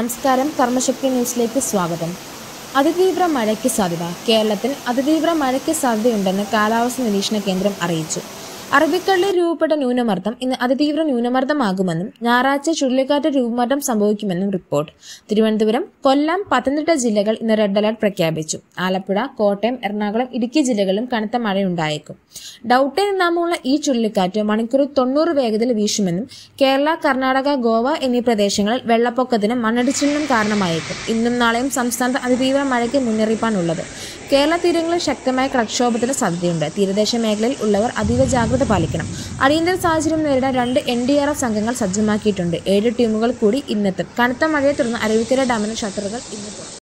നമസ്കാരം കർമ്മശക്തി ന്യൂസിലേക്ക് സ്വാഗതം അതിതീവ്ര മഴയ്ക്ക് സാധ്യത കേരളത്തിൽ അതിതീവ്ര മഴയ്ക്ക് സാധ്യതയുണ്ടെന്ന് കാലാവസ്ഥ നിരീക്ഷണ കേന്ദ്രം അറിയിച്ചു അറബിക്കടലിൽ രൂപപ്പെട്ട ന്യൂനമർദ്ദം ഇന്ന് അതിതീവ്ര ന്യൂനമർദ്ദമാകുമെന്നും ഞായറാഴ്ച ചുഴലിക്കാറ്റ് രൂപമാറ്റം സംഭവിക്കുമെന്നും റിപ്പോർട്ട് തിരുവനന്തപുരം കൊല്ലം പത്തനംതിട്ട ജില്ലകൾ ഇന്ന് റെഡ് അലർട്ട് പ്രഖ്യാപിച്ചു ആലപ്പുഴ കോട്ടയം എറണാകുളം ഇടുക്കി ജില്ലകളിലും കനത്ത മഴയുണ്ടായേക്കും ഡൌട്ടയിൽ നാമമുള്ള ഈ ചുഴലിക്കാറ്റ് മണിക്കൂറിൽ തൊണ്ണൂറ് വേഗതയിൽ വീശുമെന്നും കേരള കർണാടക ഗോവ എന്നീ പ്രദേശങ്ങളിൽ വെള്ളപ്പൊക്കത്തിനും മണ്ണിടിച്ചിലിനും കാരണമായേക്കും ഇന്നും നാളെയും സംസ്ഥാനത്ത് അതിതീവ്ര മഴയ്ക്ക് മുന്നറിയിപ്പാണുള്ളത് കേരള തീരങ്ങളിൽ ശക്തമായ പ്രക്ഷോഭത്തിന് സാധ്യതയുണ്ട് തീരദേശ മേഖലയിൽ ഉള്ളവർ അതീവ ജാഗ്രത പാലിക്കണം അടിയന്തര സാഹചര്യം നേരിടാൻ രണ്ട് എൻ ഡി ആർ എഫ് സംഘങ്ങൾ സജ്ജമാക്കിയിട്ടുണ്ട് ഏഴ് ടീമുകൾ കൂടി ഇന്നെത്തും കനത്ത മഴയെ തുടർന്ന് അരുവിക്കര ഡാമിന്റെ ഷട്ടറുകൾ ഇന്ന് തുറക്കും